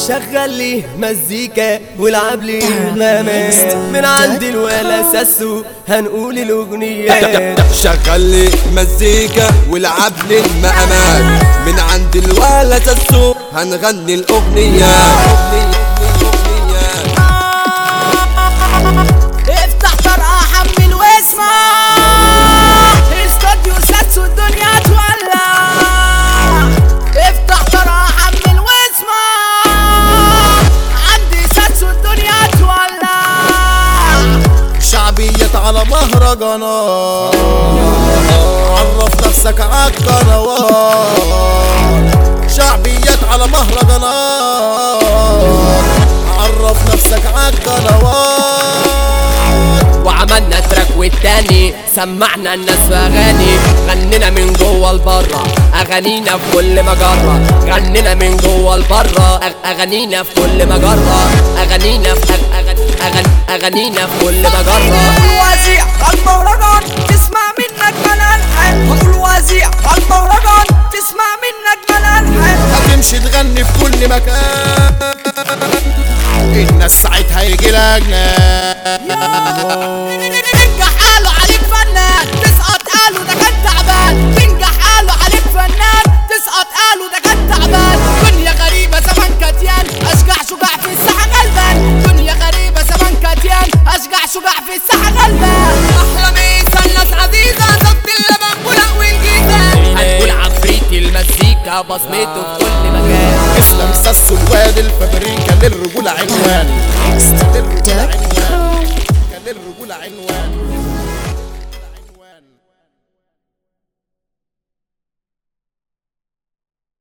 شغل لي مزيكا والعب لي نغمات من عند الولا ساسو هنقول الاغنيات شغل لي مزيكا والعب لي المقامات من عند الولد السوق هنغني الاغنيات افتح طرقة حمل واسمع استوديو ساتس والدنيا تولع افتح طرقة حمل واسمع عندي ساتس والدنيا تولع شعبية على مهرجانات عرف نفسك عالقنوات شعبية على مهرجانات عرف نفسك عالقنوات وعملنا تراك والتاني سمعنا الناس في اغاني غنينا من جوه لبره اغانينا في كل مجره غنينا من جوه لبره أغ- اغانينا في كل مجره اغانينا في أغ- أغ- أغ- اغانينا في كل مجره الوزيع المهرجان تسمع منك ملالحن هقول وزيع المهرجان تسمع منك ملالحن هتمشي تغني في كل مكان الناس ساعتها يجي لك تنجح قالوا عليك فنان تسقط قالوا ده كان تعبان تنجح قالوا عليك فنان تسقط قالوا ده كان تعبان دنيا غريبة زمان كتيان أشجع شجاع في الساحة غلبان دنيا غريبة زمان كتيان أشجع شجاع في الساحة غلبان أحلى ميسا الناس عزيزة ظبط اللبن بلق والجيزة هنقول عفريت المزيكا بصمته في كل مكان اسلام سس الواد الفابريكا للرجولة عنوان للرجولة عنوان للرجولة عنوان